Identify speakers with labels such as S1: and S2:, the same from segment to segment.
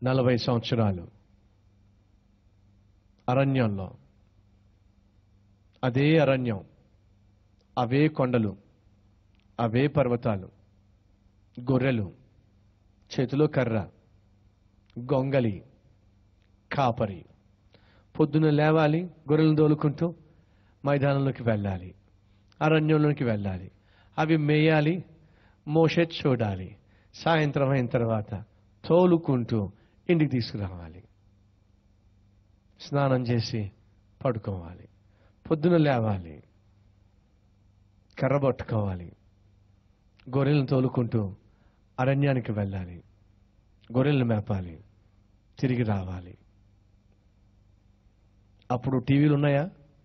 S1: నలభై సంవత్సరాలు అరణ్యంలో అదే అరణ్యం అవే కొండలు అవే పర్వతాలు గొర్రెలు చేతిలో కర్ర గొంగలి కాపరి పొద్దున లేవాలి గొర్రెలను దోలుకుంటూ మైదానంలోకి వెళ్ళాలి అరణ్యంలోకి వెళ్ళాలి అవి మేయాలి మోషే చూడాలి సాయంత్రం అయిన తర్వాత తోలుకుంటూ ఇంటికి తీసుకురావాలి స్నానం చేసి పడుకోవాలి పొద్దున లేవాలి కర్ర పట్టుకోవాలి గొర్రెలను తోలుకుంటూ అరణ్యానికి వెళ్ళాలి గొర్రెలను మేపాలి తిరిగి రావాలి అప్పుడు టీవీలు ఉన్నాయా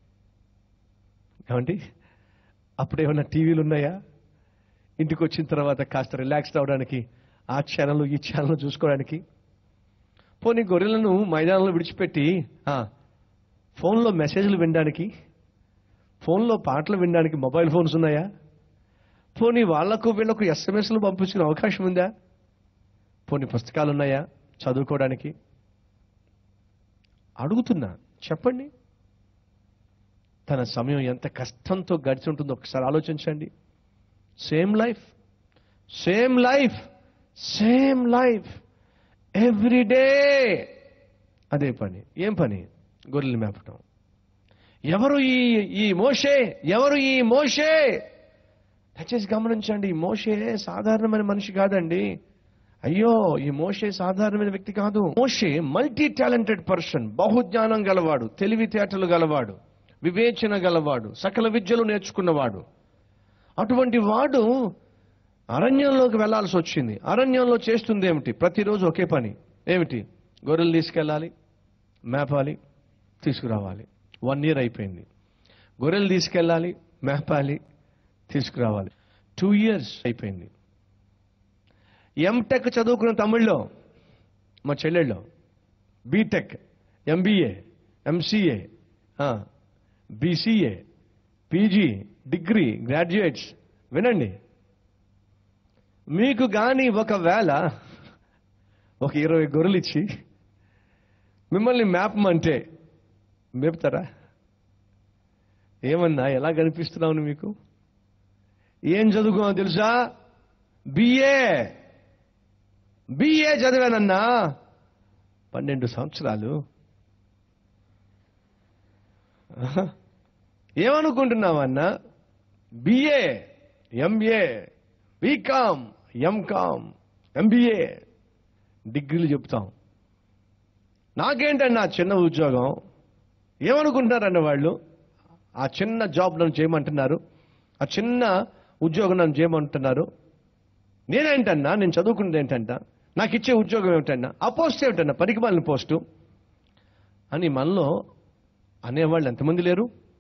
S1: ఏమండి అప్పుడు ఏమన్నా టీవీలు ఉన్నాయా ఇంటికి వచ్చిన తర్వాత కాస్త రిలాక్స్ అవడానికి ఆ ఛానల్ ఈ ఛానల్ చూసుకోవడానికి పోనీ గొర్రెలను మైదానంలో విడిచిపెట్టి ఆ, ఫోన్లో మెసేజ్లు వినడానికి ఫోన్లో పాటలు వినడానికి మొబైల్ ఫోన్స్ ఉన్నాయా పోనీ వాళ్లకు వీళ్లకు ఎస్ఎంఎస్లు పంపించిన అవకాశం ఉందా పోనీ పుస్తకాలు ఉన్నాయా చదువుకోవడానికి అడుగుతున్నా చెప్పండి తన సమయం ఎంత కష్టంతో గడిచి ఉంటుందో ఒకసారి ఆలోచించండి same life same life same life every day అదే పని ఏం పని గొర్రెలు మేపటం ఎవరు ఈ ఈ మోషే ఎవరు ఈ మోషే దయచేసి గమనించండి ఈ మోషే సాధారణమైన మనిషి కాదండి అయ్యో ఈ మోషే సాధారణమైన వ్యక్తి కాదు మోషే మల్టీ టాలెంటెడ్ పర్సన్ బహుజ్ఞానం గలవాడు తెలివితేటలు గలవాడు వివేచన గలవాడు సకల విద్యలు నేర్చుకున్నవాడు అటువంటి వాడు అరణ్యంలోకి వెళ్లాల్సి వచ్చింది అరణ్యంలో చేస్తుంది ఏమిటి ప్రతిరోజు ఒకే పని ఏమిటి గొర్రెలు తీసుకెళ్ళాలి మేపాలి తీసుకురావాలి వన్ ఇయర్ అయిపోయింది గొర్రెలు తీసుకెళ్ళాలి మేపాలి తీసుకురావాలి టూ ఇయర్స్ అయిపోయింది ఎంటెక్ చదువుకున్న తమిళ్లో మా చెల్లెళ్ళు B Tech M B A M C A B C A P G degree graduates వినండి మీకు కానీ ఒకవేళ ఒక ఇరవై గొర్రెలు ఇచ్చి మిమ్మల్ని మేపమంటే మేపుతారా ఏమన్నా ఎలా కనిపిస్తున్నావు మీకు ఏం చదువుకున్నావు తెలుసా బిఏ బిఏ చదివానన్నా పన్నెండు సంవత్సరాలు ఆహా. ఏమనుకుంటున్నావన్నా B A M A B Com M Com M B A డిగ్రీలు చెప్తాం నాకేంటన్నా చిన్న ఉద్యోగం ఏమనుకుంటున్నారన్న వాళ్ళు ఆ చిన్న జాబ్ నన్ను చేయమంటున్నారు ఆ చిన్న ఉద్యోగం నన్ను చేయమంటున్నారు నేనేంటన్నా నేను చదువుకున్నది ఏంటంట నాకు ఇచ్చే ఉద్యోగం ఏమిటన్నా ఆ పోస్ట్ ఏమిటన్నా పనికిమాలిన పోస్టు అని మనలో అనేవాళ్ళు ఎంతమంది లేరు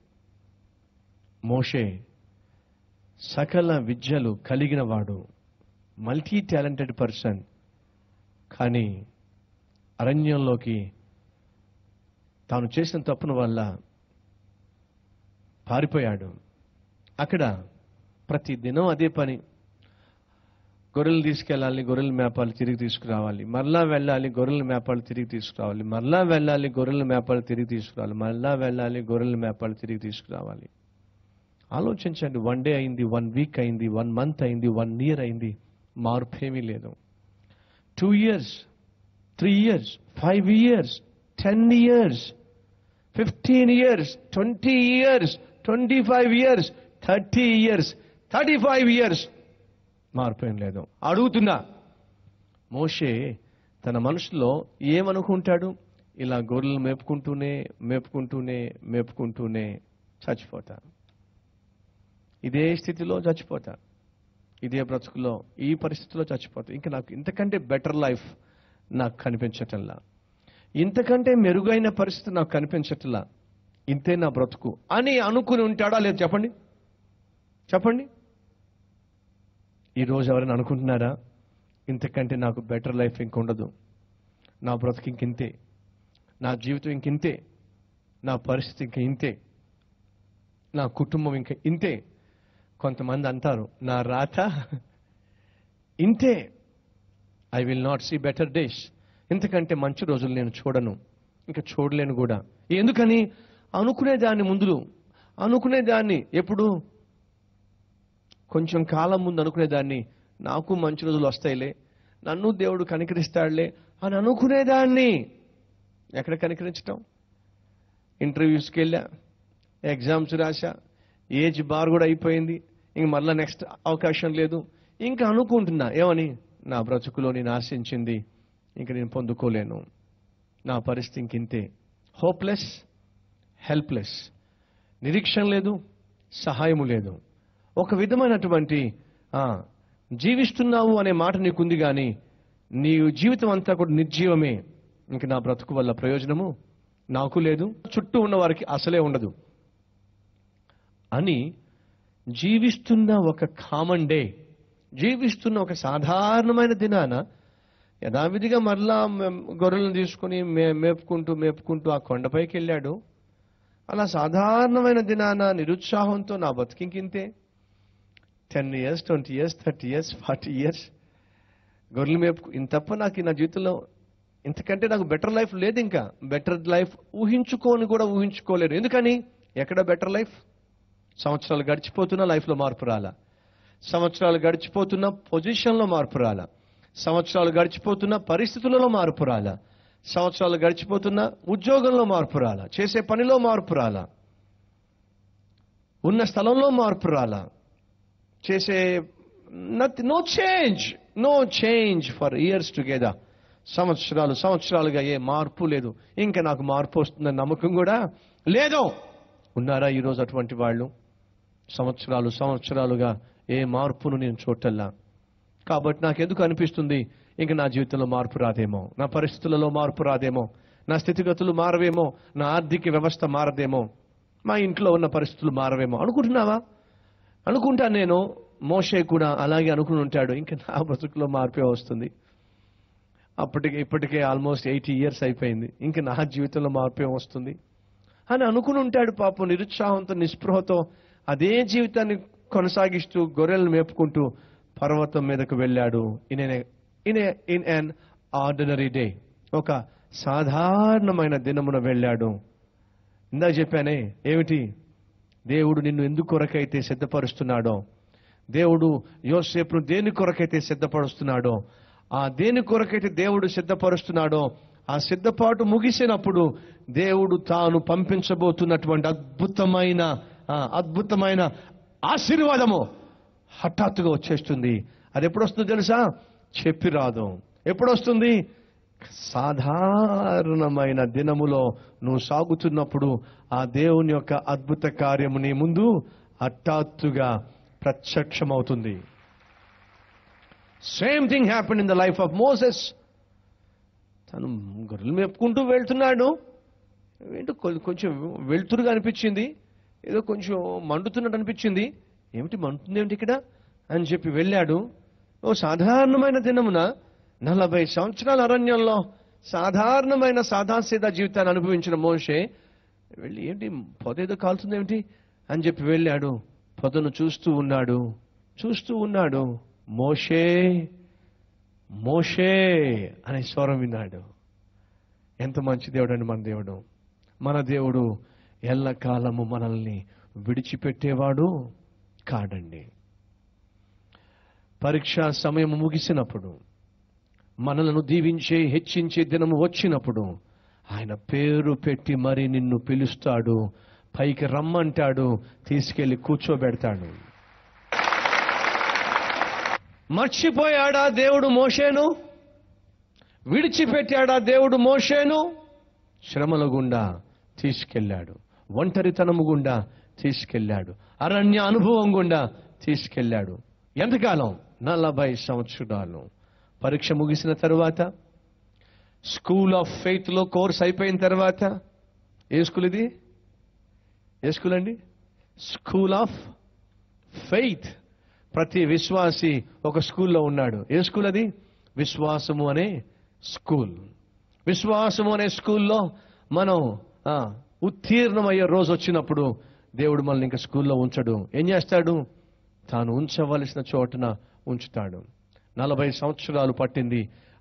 S1: మోషే సకల విద్యలు కలిగిన వాడు మల్టీ టాలెంటెడ్ పర్సన్ కానీ అరణ్యంలోకి తాను చేసిన తప్పున వల్ల పారిపోయాడు అక్కడ ప్రతి దినం అదే పని గొర్రెలు తీసుకెళ్ళాలి గొర్రెలు మేపాలు తిరిగి తీసుకురావాలి మరలా వెళ్ళాలి గొర్రెల మేపాలు తిరిగి తీసుకురావాలి మరలా వెళ్ళాలి గొర్రెల మేపాలు తిరిగి తీసుకురావాలి మరలా వెళ్ళాలి గొర్రెల మేపాలు తిరిగి తీసుకురావాలి ఆలోచించండి వన్ డే అయింది వన్ వీక్ అయింది వన్ మంత్ అయింది వన్ ఇయర్ అయింది మార్పు ఏమీ లేదు two years three years five years ten years fifteen years twenty years twenty five years thirty years thirty five years మార్పు ఏం లేదు అడుగుతున్నా మోషే తన మనసులో ఏమనుకుంటాడు ఇలా గొర్రెలు మేపుకుంటూనే మేపుకుంటూనే మేపుకుంటూనే చచ్చిపోతా ఇదే స్థితిలో చచ్చిపోతా ఇదే బ్రతుకులో ఈ పరిస్థితిలో చచ్చిపోతా ఇంకా నాకు ఇంతకంటే బెటర్ లైఫ్ నాకు కనిపించటంలా ఇంతకంటే మెరుగైన పరిస్థితి నాకు కనిపించట్లా ఇంతే నా బ్రతుకు అని అనుకుని ఉంటాడా లేదు చెప్పండి చెప్పండి ఈరోజు ఎవరైనా అనుకుంటున్నారా ఇంతకంటే నాకు బెటర్ లైఫ్ ఇంకొండదు నా బ్రతుకు ఇంకింతే నా జీవితం ఇంకింతే నా పరిస్థితి ఇంక ఇంతే నా కుటుంబం ఇంక ఇంతే కొంతమంది అంటారు నా రాత ఇంతే I will not see better days ఇంతకంటే మంచి రోజులు నేను చూడను ఇంకా చూడలేను కూడా ఎందుకని అనుకునే దాన్ని ముందు అనుకునే దాన్ని ఎప్పుడు కొంచెం కాలం ముందు అనుకునేదాన్ని నాకు మంచి రోజులు వస్తాయిలే నన్ను దేవుడు కనికరిస్తాడులే అని అనుకునేదాన్ని ఎక్కడ కనికరించటం ఇంటర్వ్యూస్కి వెళ్ళా ఎగ్జామ్స్ రాశా ఏజ్ బార్ కూడా అయిపోయింది ఇంక మళ్ళీ నెక్స్ట్ అవకాశం లేదు ఇంకా అనుకుంటున్నా ఏమని నా బ్రతుకులో నేను ఆశించింది ఇంక నేను పొందుకోలేను నా పరిస్థితి ఇంకింతే హోప్లెస్ హెల్ప్లెస్ నిరీక్షణ లేదు సహాయము లేదు ఒక విధమైనటువంటి ఆ, జీవిస్తున్నావు అనే మాట నీకుంది కానీ నీ జీవితం అంతా కూడా నిర్జీవమే ఇంక నా బ్రతుకు వల్ల ప్రయోజనము నాకు లేదు చుట్టూ ఉన్న వారికి అసలే ఉండదు అని జీవిస్తున్న ఒక కామన్ డే జీవిస్తున్న ఒక సాధారణమైన దినాన యథావిధిగా మరలా మేం గొర్రెలను తీసుకుని మే మేపుకుంటూ మేపుకుంటూ ఆ కొండపైకి వెళ్ళాడు అలా సాధారణమైన దినాన నిరుత్సాహంతో నా బతికింకింతే ten years twenty years thirty years forty years గొర్రెలు మేపు ఇంత తప్ప నాకు నా జీవితంలో ఇంతకంటే నాకు బెటర్ లైఫ్ లేదు ఇంకా బెటర్ లైఫ్ ఊహించుకోని కూడా ఊహించుకోలేరు ఎందుకని ఎక్కడ బెటర్ లైఫ్ సంవత్సరాలు గడిచిపోతున్నా లైఫ్లో మార్పు రాలా సంవత్సరాలు గడిచిపోతున్న పొజిషన్లో మార్పు రాలా సంవత్సరాలు గడిచిపోతున్న పరిస్థితులలో మార్పు రాలా సంవత్సరాలు గడిచిపోతున్న ఉద్యోగంలో మార్పు రాలా చేసే పనిలో మార్పు రాలా ఉన్న స్థలంలో మార్పు రాలా చేసే no change no change for years together సంవత్సరాలు సంవత్సరాలుగా ఏ మార్పు లేదు ఇంకా నాకు మార్పు వస్తుందన్న నమ్మకం కూడా లేదు ఉన్నారా ఈరోజు అటువంటి వాళ్ళు సంవత్సరాలు సంవత్సరాలుగా ఏ మార్పును నేను చూడటల్లా కాబట్టి నాకు ఎందుకు అనిపిస్తుంది ఇంక నా జీవితంలో మార్పు రాదేమో నా పరిస్థితులలో మార్పు రాదేమో నా స్థితిగతులు మారవేమో నా ఆర్థిక వ్యవస్థ మారదేమో మా ఇంట్లో ఉన్న పరిస్థితులు మారవేమో అనుకుంటున్నావా అనుకుంటా నేను మోషే కూడా అలాగే అనుకుని ఉంటాడు ఇంకా నా బ్రతుకులో మార్పే వస్తుంది అప్పటికి ఇప్పటికే ఆల్మోస్ట్ ఎయిటీ ఇయర్స్ అయిపోయింది ఇంకా నా జీవితంలో మార్పే వస్తుంది అని అనుకుని ఉంటాడు పాపం నిరుత్సాహంతో నిస్పృహతో అదే జీవితాన్ని కొనసాగిస్తూ గొర్రెలను మేపుకుంటూ పర్వతం మీదకు వెళ్ళాడు in in in an ordinary day ఒక సాధారణమైన దినమున వెళ్ళాడు ఇందాక చెప్పానే ఏమిటి దేవుడు నిన్ను ఎందుకు కొరకైతే సిద్ధపరుస్తున్నాడో దేవుడు యోసేపును దేని కొరకైతే సిద్ధపరుస్తున్నాడో ఆ దేని కొరకైతే దేవుడు సిద్ధపరుస్తున్నాడో ఆ సిద్ధపాటు ముగిసినప్పుడు దేవుడు తాను పంపించబోతున్నటువంటి అద్భుతమైన ఆ, అద్భుతమైన ఆశీర్వాదము హఠాత్తుగా వచ్చేస్తుంది అది ఎప్పుడు వస్తుందో తెలుసా చెప్పి రాదు ఎప్పుడు వస్తుంది సాధారణమైన దినములో నువ్వు సాగుతున్నప్పుడు ఆ దేవుని యొక్క అద్భుత కార్యము నీ ముందు హఠాత్తుగా ప్రత్యక్షమవుతుంది same thing happen in the life of Moses తను గొర్రెలు మేపుకుంటూ వెళ్తున్నాడు ఏంటో కొ- కొంచెం వెళ్తురుగా అనిపించింది ఏదో కొంచెం మండుతున్నట్టు అనిపించింది ఏమిటి మండుతుంది ఏమిటి ఇక్కడ అని చెప్పి వెళ్ళాడు ఓ సాధారణమైన దినమున నలభై సంవత్సరాల అరణ్యంలో సాధారణమైన సాదాసీదా జీవితాన్ని అనుభవించిన మోషే వెళ్ళి ఏంటి పొద ఏదో కాలుతుంది ఏమిటి అని చెప్పి వెళ్ళాడు పొదను చూస్తూ ఉన్నాడు చూస్తూ ఉన్నాడు మోషే మోషే అనే స్వరం విన్నాడు ఎంత మంచి దేవుడు అండి మన దేవుడు మన దేవుడు ఎల్లకాలము మనల్ని విడిచిపెట్టేవాడు కాడండి పరీక్ష సమయం ముగిసినప్పుడు మనలను దీవించే హెచ్చించే దినము వచ్చినప్పుడు ఆయన పేరు పెట్టి మరి నిన్ను పిలుస్తాడు పైకి రమ్మంటాడు తీసుకెళ్లి కూర్చోబెడతాడు మర్చిపోయాడా దేవుడు మోషేను విడిచిపెట్టాడా దేవుడు మోషేను శ్రమల గుండా తీసుకెళ్ళాడు ఒంటరితనము గుండా తీసుకెళ్ళాడు అరణ్య అనుభవం గుండా తీసుకెళ్ళాడు ఎంతకాలం నలభై సంవత్సరాలు పరీక్ష ముగిసిన తరువాత స్కూల్ ఆఫ్ ఫెయిత్ లో కోర్స్ అయిపోయిన తర్వాత ఏ స్కూల్ ఇది ఏ స్కూల్ అండి స్కూల్ ఆఫ్ ఫెయిత్ ప్రతి విశ్వాసి ఒక స్కూల్లో ఉన్నాడు ఏ స్కూల్ అది విశ్వాసము అనే స్కూల్ విశ్వాసము అనే స్కూల్లో మనం ఆ, ఉత్తీర్ణమయ్యే రోజు వచ్చినప్పుడు దేవుడు మనల్ని ఇంకా స్కూల్లో ఉంచడు ఏం చేస్తాడు తాను ఉంచవలసిన చోటున ఉంచుతాడు నలభై సంవత్సరాలు పట్టింది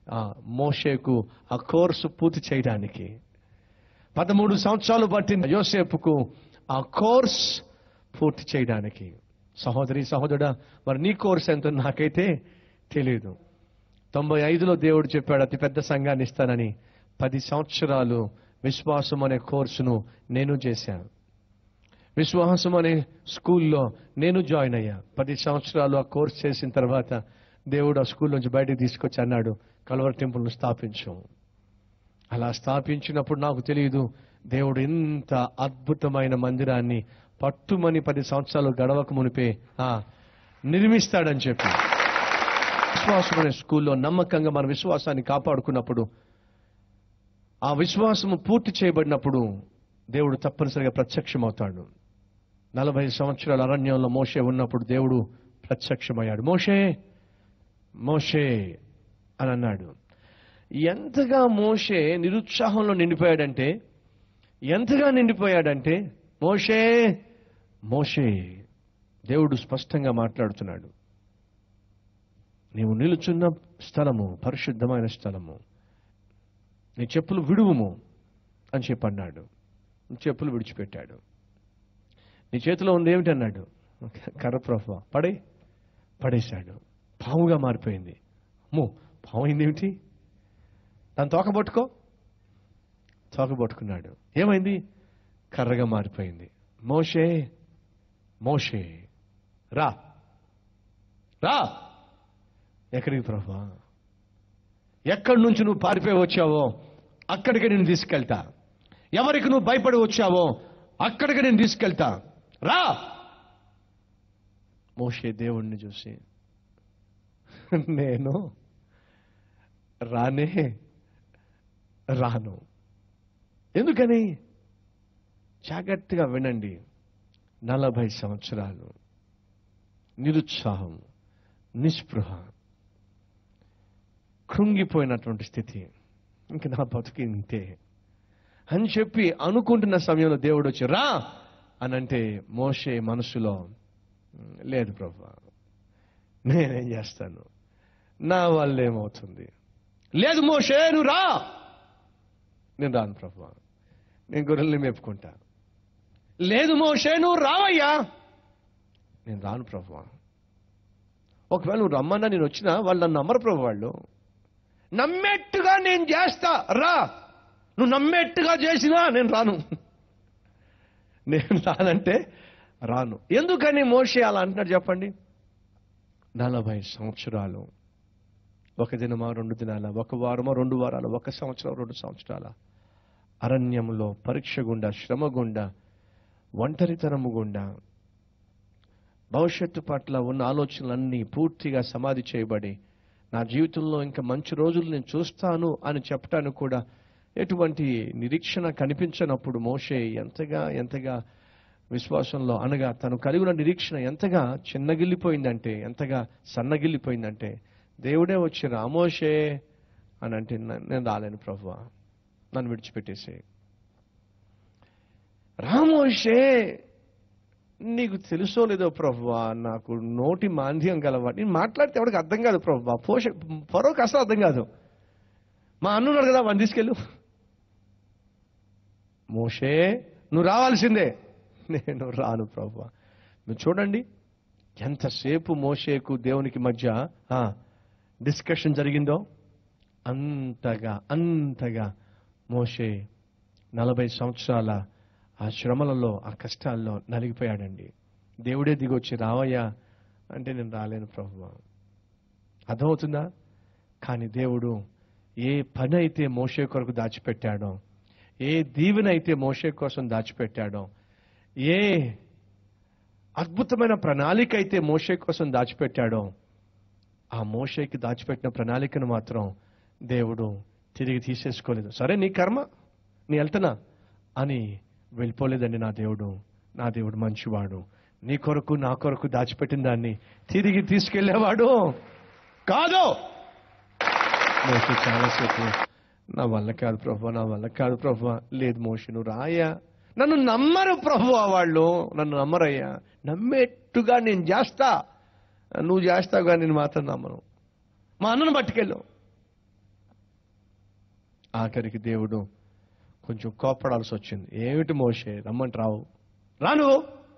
S1: ఆ మోషేకు ఆ కోర్సు పూర్తి చేయడానికి పదమూడు సంవత్సరాలు పట్టింది యోసేపుకు ఆ కోర్స్ పూర్తి చేయడానికి సహోదరి సహోదరుడా మరి నీ కోర్స్ ఎంతో నాకైతే తెలియదు తొంభై ఐదులో దేవుడు చెప్పాడు అతి పెద్ద సంఘాన్ని ఇస్తానని పది సంవత్సరాలు విశ్వాసం అనే కోర్సును నేను చేశాను విశ్వాసం అనే స్కూల్లో నేను జాయిన్ అయ్యా పది సంవత్సరాలు ఆ కోర్స్ చేసిన తర్వాత దేవుడు ఆ స్కూల్ నుంచి బయటకు తీసుకొచ్చి అన్నాడు కలవర్ టెంపుల్ను స్థాపించు అలా స్థాపించినప్పుడు నాకు తెలియదు దేవుడు ఎంత అద్భుతమైన మందిరాన్ని పట్టుమని పది సంవత్సరాలు గడవక మునిపే ఆ, నిర్మిస్తాడని చెప్పి విశ్వాసం అనే స్కూల్లో నమ్మకంగా మన విశ్వాసాన్ని కాపాడుకున్నప్పుడు ఆ విశ్వాసము పూర్తి చేయబడినప్పుడు దేవుడు తప్పనిసరిగా ప్రత్యక్షమవుతాడు నలభై సంవత్సరాల అరణ్యంలో మోషే ఉన్నప్పుడు దేవుడు ప్రత్యక్షమయ్యాడు మోషే మోషే అని అన్నాడు ఎంతగా మోషే నిరుత్సాహంలో నిండిపోయాడంటే ఎంతగా నిండిపోయాడంటే మోషే మోషే దేవుడు స్పష్టంగా మాట్లాడుతున్నాడు నీవు నిలుచున్న స్థలము పరిశుద్ధమైన స్థలము నీ చెప్పులు విడువుము అని చెప్పి అన్నాడు నీ చెప్పులు విడిచిపెట్టాడు నీ చేతిలో ఉంది ఏమిటి అన్నాడు కర్ర ప్రభా పడే పడేశాడు పాముగా మారిపోయింది అమ్మో పాము అయింది ఏమిటి దాన్ని తోక పట్టుకో తోక పట్టుకున్నాడు ఏమైంది కర్రగా మారిపోయింది మోషే మోషే రా రా ఎక్కడికి ప్రభా ఎక్కడి నుంచి నువ్వు పారిపోయి వచ్చావో అక్కడికి నేను తీసుకెళ్తా ఎవరికి నువ్వు భయపడి వచ్చావో అక్కడికి నేను తీసుకెళ్తా రా మోషే దేవుణ్ణి చూసి నేను రానే రాను ఎందుకని జాగ్రత్తగా వినండి నలభై సంవత్సరాలు నిరుత్సాహం నిస్పృహ కృంగిపోయినటువంటి స్థితి ఇంక నా బతుకు ఇంతే అని చెప్పి అనుకుంటున్న సమయంలో దేవుడు వచ్చి రా అని అంటే మోషే మనసులో "ఉమ్, లేదు ప్రభా నేనేం చేస్తాను నా వల్ల ఏమవుతుంది లేదు మోషే నువ్వు రా నేను రాను ప్రభా నేను గొర్రెల్ని మేపుకుంటా లేదు మోషే నువ్వు రావయ్యా నేను రాను ప్రభా ఒకవేళ నువ్వు రమ్మన్నా నేను వచ్చినా వాళ్ళు నన్ను నమ్మరు ప్రభు వాళ్ళు నమ్మేట్టుగా నేను చేస్తా రా నువ్వు నమ్మేట్టుగా చేసినా నేను రాను నేను రానంటే రాను ఎందుకని మోషే అలా అంటున్నాడు చెప్పండి నలభై సంవత్సరాలు ఒక దినమా రెండు దినాల ఒక వారమా రెండు వారాలు ఒక సంవత్సరం రెండు సంవత్సరాల అరణ్యంలో పరీక్ష గుండా శ్రమ గుండా ఒంటరితనము గుండా భవిష్యత్తు పట్ల ఉన్న ఆలోచనలన్నీ పూర్తిగా సమాధి చేయబడి నా జీవితంలో ఇంకా మంచి రోజులు నేను చూస్తాను అని చెప్పడానికి కూడా ఎటువంటి నిరీక్షణ కనిపించనప్పుడు మోషే ఎంతగా ఎంతగా విశ్వాసంలో అనగా తను కలిగిన నిరీక్షణ ఎంతగా చిన్నగిల్లిపోయిందంటే ఎంతగా సన్నగిల్లిపోయిందంటే దేవుడే వచ్చి రామోషే అని అంటే "న- నేను రాలేను ప్రభు నన్ను విడిచిపెట్టేసే రామోషే నీకు తెలుసో లేదో ప్రభువా నాకు నోటి మాంద్యం గలవా నేను మాట్లాడితే ఎవరికి అర్థం కాదు ప్రభువా పోష పొరవకు అసలు అర్థం కాదు మా అన్నున్నాడు కదా వాడిని తీసుకెళ్ళు మోషే నువ్వు రావాల్సిందే నేను రాను ప్రభువా మీరు చూడండి ఎంతసేపు మోషేకు దేవునికి మధ్య ఆ, డిస్కషన్ జరిగిందో అంతగా అంతగా మోషే నలభై సంవత్సరాల ఆ శ్రమలలో ఆ కష్టాల్లో నలిగిపోయాడండి దేవుడే దిగొచ్చి రావయ్యా అంటే నేను రాలేను ప్రభు అర్థమవుతుందా కానీ దేవుడు ఏ పని అయితే మోషే కొరకు దాచిపెట్టాడో ఏ దీవెన అయితే మోషే కోసం దాచిపెట్టాడో ఏ అద్భుతమైన ప్రణాళిక అయితే మోషే కోసం దాచిపెట్టాడో ఆ మోషేకి దాచిపెట్టిన ప్రణాళికను మాత్రం దేవుడు తిరిగి తీసేసుకోలేదు సరే నీ కర్మ నీ వెళ్తున్నా అని వెళ్ళిపోలేదండి నా దేవుడు నా దేవుడు మంచివాడు నీ కొరకు నా కొరకు దాచిపెట్టిన దాన్ని తిరిగి తీసుకెళ్లేవాడు కాదు మోషే చాలాసేపు నా వల్ల కాదు ప్రభు నా వల్ల కాదు ప్రభు లేదు మోషే నువ్వు రాయా నన్ను నమ్మరు ప్రభు వాళ్ళు నన్ను నమ్మరయ్యా నమ్మేట్టుగా నేను చేస్తా నువ్వు చేస్తావు కానీ నేను మాత్రం నమ్మను మా అన్నను పట్టుకెళ్ళు ఆఖరికి దేవుడు కొంచెం కోప్పడాల్సి వచ్చింది ఏమిటి మోషే రమ్మంటావు రాను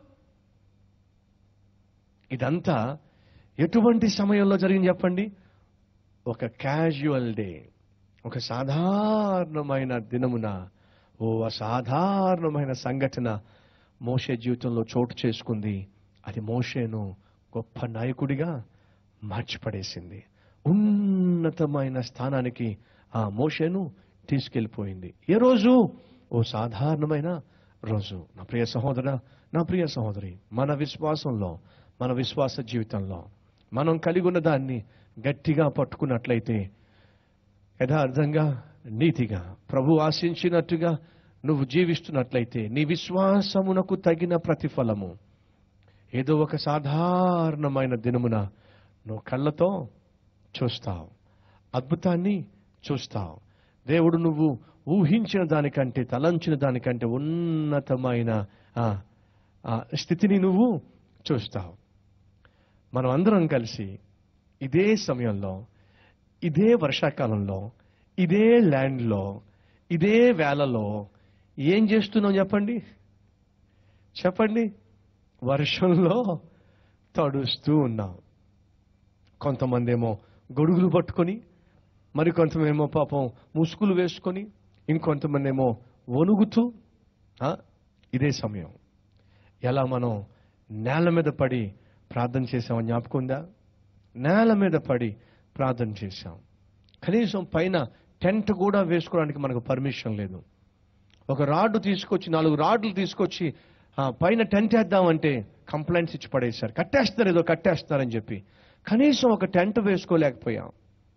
S1: ఇదంతా ఎటువంటి సమయంలో జరిగింది చెప్పండి ఒక క్యాజువల్ డే ఒక సాధారణమైన దినమున ఓ అసాధారణమైన సంఘటన మోషే జీవితంలో చోటు చేసుకుంది అది మోషేను గొప్ప నాయకుడిగా మార్చిపడేసింది ఉన్నతమైన స్థానానికి ఆ మోషేను తీసుకెళ్ళిపోయింది ఏ రోజు ఓ సాధారణమైన రోజు నా ప్రియ సహోదర నా ప్రియ సహోదరి మన విశ్వాసంలో మన విశ్వాస జీవితంలో మనం కలిగి ఉన్న దాన్ని గట్టిగా పట్టుకున్నట్లయితే యథార్థంగా నీతిగా ప్రభు ఆశించినట్టుగా నువ్వు జీవిస్తున్నట్లయితే నీ విశ్వాసమునకు తగిన ప్రతిఫలము ఏదో ఒక సాధారణమైన దినమున నువ్వు కళ్ళతో చూస్తావు అద్భుతాన్ని చూస్తావు దేవుడు నువ్వు ఊహించిన దానికంటే తలంచిన దానికంటే ఉన్నతమైన ఆ, ఆ స్థితిని నువ్వు చూస్తావు మనం అందరం కలిసి ఇదే సమయంలో ఇదే వర్షాకాలంలో ఇదే ల్యాండ్లో ఇదే వేళలో ఏం చేస్తున్నాం చెప్పండి చెప్పండి వర్షంలో తడుస్తూ ఉన్నాం కొంతమంది ఏమో గొడుగులు పట్టుకొని మరి కొంతమంది ఏమో పాపం ముసుగులు వేసుకొని ఇంకొంతమంది ఏమో వణుగుతూ ఆ, ఇదే సమయం ఎలా మనం నేల మీద పడి ప్రార్థన చేసామని జ్ఞాపకం ఉందా నేల మీద పడి ప్రార్థన చేశాం కనీసం పైన టెంట్ కూడా వేసుకోవడానికి మనకు పర్మిషన్ లేదు ఒక రాడ్డు తీసుకొచ్చి నాలుగు రాడ్లు తీసుకొచ్చి ఆ, పైన టెంట్ వేద్దామంటే కంప్లైంట్స్ ఇచ్చి పడేశారు కట్టేస్తారు ఏదో కట్టేస్తారని చెప్పి కనీసం ఒక టెంట్ వేసుకోలేకపోయాం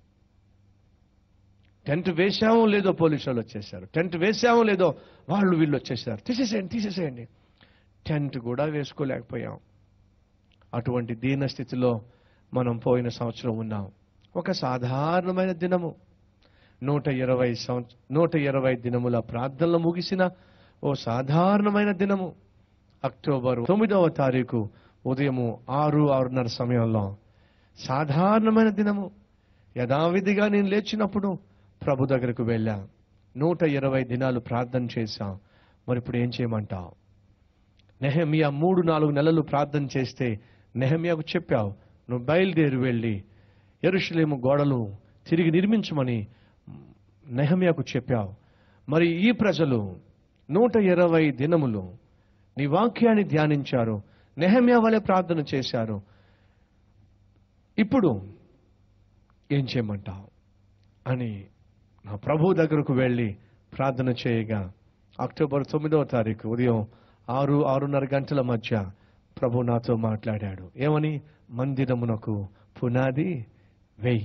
S1: టెంట్ వేసామో లేదో పోలీసు వాళ్ళు వచ్చేసారు టెంట్ వేసామో లేదో వాళ్ళు వీళ్ళు వచ్చేసారు తీసేసేయండి తీసేసేయండి టెంట్ కూడా వేసుకోలేకపోయాం అటువంటి దీన స్థితిలో మనం పోయిన సంవత్సరం ఉన్నాం ఒక సాధారణమైన దినము నూట ఇరవై సంవత్స నూట ఇరవై దినముల ప్రార్థనలు ముగిసిన ఓ సాధారణమైన దినము అక్టోబర్ తొమ్మిదవ తారీఖు ఉదయము ఆరు ఆరున్నర సమయంలో సాధారణమైన దినము యథావిధిగా నేను లేచినప్పుడు ప్రభు దగ్గరకు వెళ్ళా నూట ఇరవై దినాలు ప్రార్థన చేశాం మరి ఇప్పుడు ఏం చేయమంటావు నెహమియా మూడు నాలుగు నెలలు ప్రార్థన చేస్తే నెహమియాకు చెప్పావు నువ్వు బయలుదేరి వెళ్ళి ఎరుషలేము గోడలు తిరిగి నిర్మించమని నెహమియాకు చెప్పావు మరి ఈ ప్రజలు నూట ఇరవై దినములు నీ వాక్యాన్ని ధ్యానించారు నెహమియా వలె ప్రార్థన చేశారు ఇప్పుడు ఏం చేయమంటావు అని నా ప్రభు దగ్గరకు వెళ్ళి ప్రార్థన చేయగా అక్టోబర్ తొమ్మిదవ తారీఖు ఉదయం ఆరు ఆరున్నర గంటల మధ్య ప్రభు నాతో మాట్లాడాడు ఏమని మందిరమునకు పునాది వెయ్యి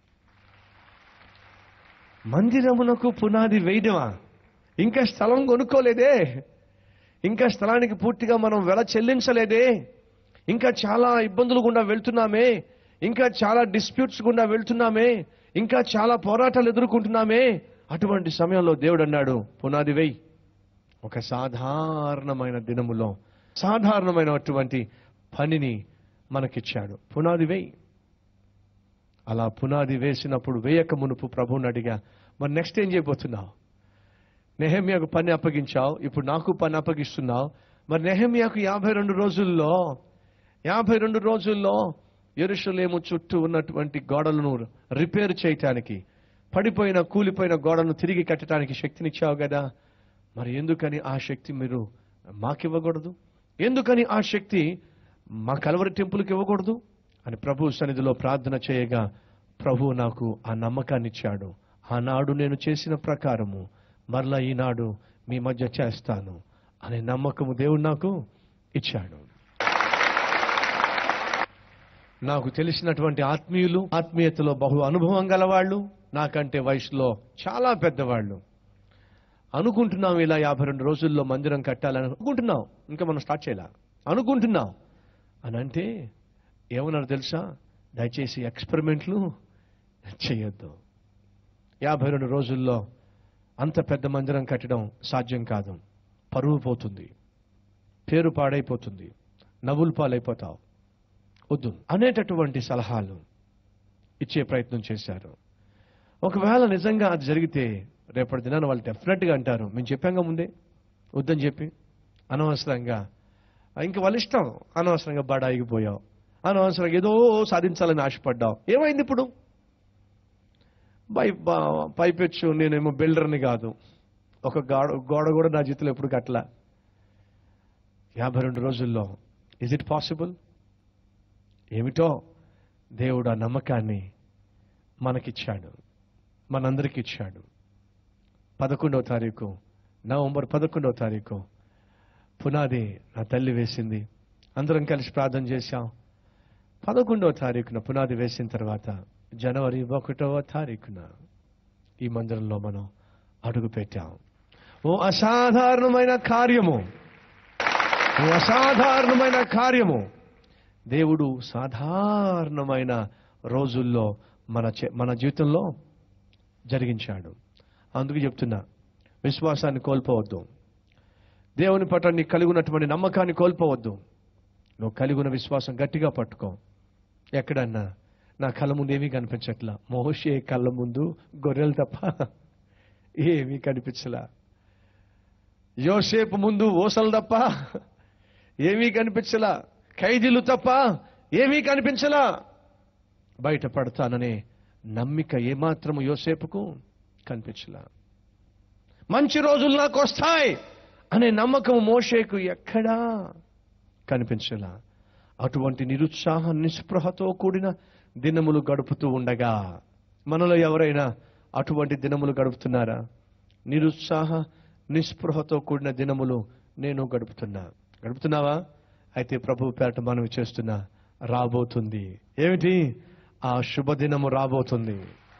S1: మందిరమునకు పునాది వేయడమా ఇంకా స్థలం కొనుక్కోలేదే ఇంకా స్థలానికి పూర్తిగా మనం వెల చెల్లించలేదే ఇంకా చాలా ఇబ్బందులు గుండా వెళ్తున్నామే ఇంకా చాలా డిస్ప్యూట్స్ గుండా వెళ్తున్నామే ఇంకా చాలా పోరాటాలు ఎదుర్కొంటున్నామే అటువంటి సమయంలో దేవుడు అన్నాడు పునాది వెయ్యి ఒక సాధారణమైన దినములో సాధారణమైనటువంటి పనిని మనకిచ్చాడు పునాది వేయి అలా పునాది వేసినప్పుడు వేయక మునుపు ప్రభువుని అడిగా మరి నెక్స్ట్ ఏం చేయబోతున్నావు నెహమ్యాకు పని అప్పగించావు ఇప్పుడు నాకు పని అప్పగిస్తున్నావు మరి నెహమ్యాకు యాభై రెండు రోజుల్లో యాభై రెండు రోజుల్లో ఎరుషలేము చుట్టూ ఉన్నటువంటి గోడలను రిపేర్ చేయటానికి పడిపోయిన కూలిపోయిన గోడను తిరిగి కట్టడానికి శక్తినిచ్చావు కదా మరి ఎందుకని ఆ శక్తి మీరు మాకివ్వకూడదు ఎందుకని ఆ శక్తి మా కలవరి టెంపుల్కి ఇవ్వకూడదు అని ప్రభు సన్నిధిలో ప్రార్థన చేయగా ప్రభు నాకు ఆ నమ్మకాన్ని ఇచ్చాడు ఆనాడు నేను చేసిన ప్రకారము మరలా ఈనాడు మీ మధ్య చేస్తాను అనే నమ్మకము దేవుడు నాకు ఇచ్చాడు నాకు తెలిసినటువంటి ఆత్మీయులు ఆత్మీయతలో బహు అనుభవం గలవాళ్ళు నాకంటే వయసులో చాలా పెద్దవాళ్ళు అనుకుంటున్నాం ఇలా యాభై రెండు రోజుల్లో మందిరం కట్టాలని అనుకుంటున్నాం ఇంకా మనం స్టార్ట్ చేయాల అనుకుంటున్నాం అని అంటే ఏమన్నారు తెలుసా దయచేసి ఎక్స్పెరిమెంట్లు చేయొద్దు యాభై రెండు రోజుల్లో అంత పెద్ద మందిరం కట్టడం సాధ్యం కాదు పరువు పోతుంది పేరు పాడైపోతుంది నవ్వులు పాలైపోతావు వద్దు అనేటటువంటి సలహాలు ఇచ్చే ప్రయత్నం చేశారు ఒకవేళ నిజంగా అది జరిగితే రేపటి దినాన్ని వాళ్ళు డెఫినెట్గా అంటారు మేము చెప్పాంగా ముందే వద్దని చెప్పి అనవసరంగా ఇంక వాళ్ళ ఇష్టం అనవసరంగా బడాయిగిపోయావు అనవసరంగా ఏదో సాధించాలని ఆశపడ్డావు ఏమైంది ఇప్పుడు పై బా- పైపెచ్చు నేనేమో బిల్డర్ని కాదు ఒక గోడ గోడ కూడా నా జీవితంలో ఎప్పుడు కట్టలా యాభై రెండు రోజుల్లో ఇజ్ ఇట్ పాసిబుల్ ఏమిటో దేవుడు ఆ నమ్మకాన్ని మనకిచ్చాడు మనందరికి ఇచ్చాడు పదకొండవ తారీఖు నవంబర్ పదకొండవ తారీఖు పునాది నా తల్లి వేసింది అందరం కలిసి ప్రార్థన చేశాం పదకొండవ తారీఖున పునాది వేసిన తర్వాత జనవరి ఒకటవ తారీఖున ఈ మందిరంలో మనం అడుగు పెట్టాం ఓ అసాధారణమైన కార్యము ఓ అసాధారణమైన కార్యము దేవుడు సాధారణమైన రోజుల్లో మన చే- మన జీవితంలో జరిగించాడు అందుకు చెప్తున్నా విశ్వాసాన్ని కోల్పోవద్దు దేవుని పట్ల నీకు కలిగి ఉన్నటువంటి నమ్మకాన్ని కోల్పోవద్దు నువ్వు కలిగి ఉన్న విశ్వాసం గట్టిగా పట్టుకో ఎక్కడన్నా నా కళ్ళ ముందు ఏమీ కనిపించట్లా మోషే కళ్ళ ముందు గొర్రెలు తప్ప ఏమీ కనిపించలా యోసేపు ముందు ఓసలు తప్ప ఏమీ కనిపించలా ఖైదీలు తప్ప ఏమీ కనిపించలా బయట పడతాననే నమ్మిక ఏమాత్రము యోసేపుకు కనిపించలా మంచి రోజులు నాకు వస్తాయి అనే నమ్మకం మోషేకు ఎక్కడా కనిపించలా అటువంటి నిరుత్సాహ నిస్పృహతో కూడిన దినములు గడుపుతూ ఉండగా మనలో ఎవరైనా అటువంటి దినములు గడుపుతున్నారా నిరుత్సాహ నిస్పృహతో కూడిన దినములు నేను గడుపుతున్నా గడుపుతున్నావా అయితే ప్రభు పేరట మనవి చేస్తున్నా రాబోతుంది ఏమిటి ఆ శుభదినము రాబోతుంది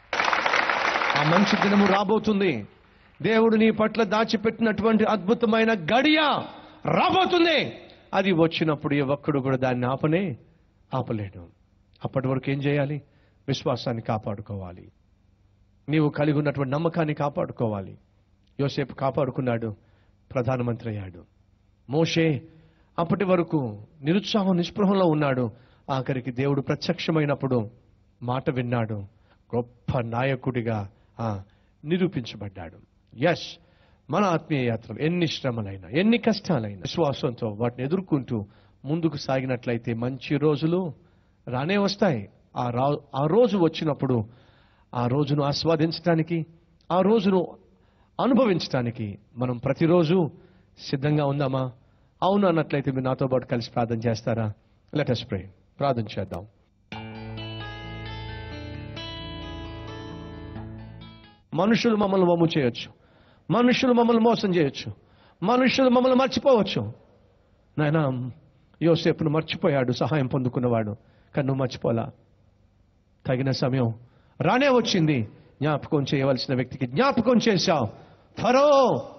S1: ఆ మంచి దినము రాబోతుంది దేవుడు నీ పట్ల దాచిపెట్టినటువంటి అద్భుతమైన గడియ రాబోతుంది అది వచ్చినప్పుడు ఏ ఒక్కడు కూడా దాన్ని ఆపనే ఆపలేడు అప్పటి వరకు ఏం చేయాలి విశ్వాసాన్ని కాపాడుకోవాలి నీవు కలిగి ఉన్నటువంటి నమ్మకాన్ని కాపాడుకోవాలి యోసేపు కాపాడుకున్నాడు ప్రధానమంత్రి అయ్యాడు మోషే అప్పటి వరకు నిరుత్సాహం నిస్పృహంలో ఉన్నాడు ఆఖరికి దేవుడు ప్రత్యక్షమైనప్పుడు మాట విన్నాడు గొప్ప నాయకుడిగా ఆ, నిరూపించబడ్డాడు ఎస్ మన ఆత్మీయ యాత్రలు ఎన్ని శ్రమలైనా ఎన్ని కష్టాలైనా విశ్వాసంతో వాటిని ఎదుర్కొంటూ ముందుకు సాగినట్లయితే మంచి రోజులు రానే వస్తాయి ఆ రా ఆ రోజు వచ్చినప్పుడు ఆ రోజును ఆస్వాదించడానికి ఆ రోజును అనుభవించడానికి మనం ప్రతిరోజు సిద్ధంగా ఉందామా అవును అన్నట్లయితే మీరు నాతో పాటు కలిసి ప్రార్థన చేస్తారా లెట్ us pray ప్రార్థన చేద్దాం మనుషులు మమ్మల్ని వమ్ము చేయొచ్చు మనుషులు మమ్మల్ని మోసం చేయొచ్చు మనుషులు మమ్మల్ని మర్చిపోవచ్చు నాయన యోసేపును మర్చిపోయాడు సహాయం పొందుకున్నవాడు కానీ నువ్వు మర్చిపోలా తగిన సమయం రానే వచ్చింది జ్ఞాపకం చేయవలసిన వ్యక్తికి జ్ఞాపకం చేశావు ఫరో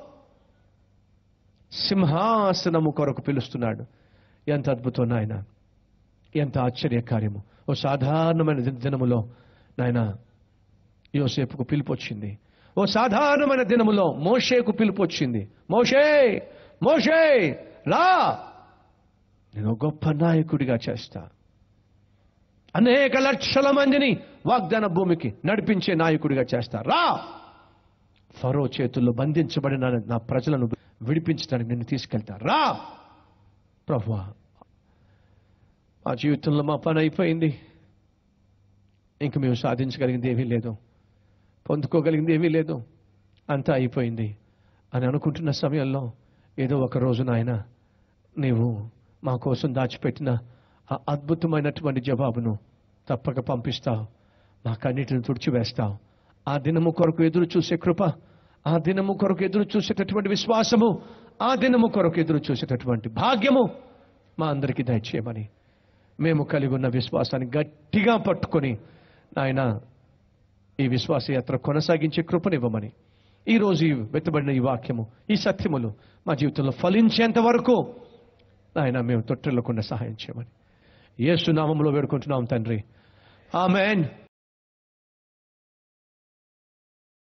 S1: సింహాసనము కొరకు పిలుస్తున్నాడు ఎంత అద్భుతం నాయన ఎంత ఆశ్చర్య కార్యము ఓ సాధారణమైన ది- దినములో నాయన యోసేపుకు పిలుపు వచ్చింది ఓ సాధారణమైన దినములో మోషేకు పిలుపు వచ్చింది మోషే మోషే రా నేను ఒక గొప్ప నాయకుడిగా చేస్తా అనేక లక్షల మందిని వాగ్దాన భూమికి నడిపించే నాయకుడిగా చేస్తా రా ఫరో చేతుల్లో బంధించబడిన నా ప్రజలను విడిపించడానికి నిన్ను తీసుకెళ్తా రా ప్రభువా మా జీవితంలో మా పని అయిపోయింది ఇంక మేము సాధించగలిగింది ఏమీ లేదు పొందుకోగలిగింది ఏమీ లేదు అంతా అయిపోయింది అని అనుకుంటున్న సమయంలో ఏదో ఒక రోజు నాయన నీవు మా కోసం దాచిపెట్టిన ఆ అద్భుతమైనటువంటి జవాబును తప్పక పంపిస్తావు మా కన్నిటిని తుడిచివేస్తావు ఆ దినము కొరకు ఎదురు చూసే కృప ఆ దినము కొరకు ఎదురు చూసేటటువంటి విశ్వాసము ఆ దినము కొరకు ఎదురు చూసేటటువంటి భాగ్యము మా అందరికీ దయచేయమని మేము కలిగి ఉన్న విశ్వాసాన్ని గట్టిగా పట్టుకొని నాయన ఈ విశ్వాస యాత్ర కొనసాగించే కృపనివ్వమని ఈ రోజు ఈ వెత్తబడిన ఈ వాక్యము ఈ సత్యములు మా జీవితంలో ఫలించేంత వరకు నాయన మేము తొట్టెళ్లకుండా సహాయం చేయమని యేసు నామములో వేడుకుంటున్నాం తండ్రి ఆమెన్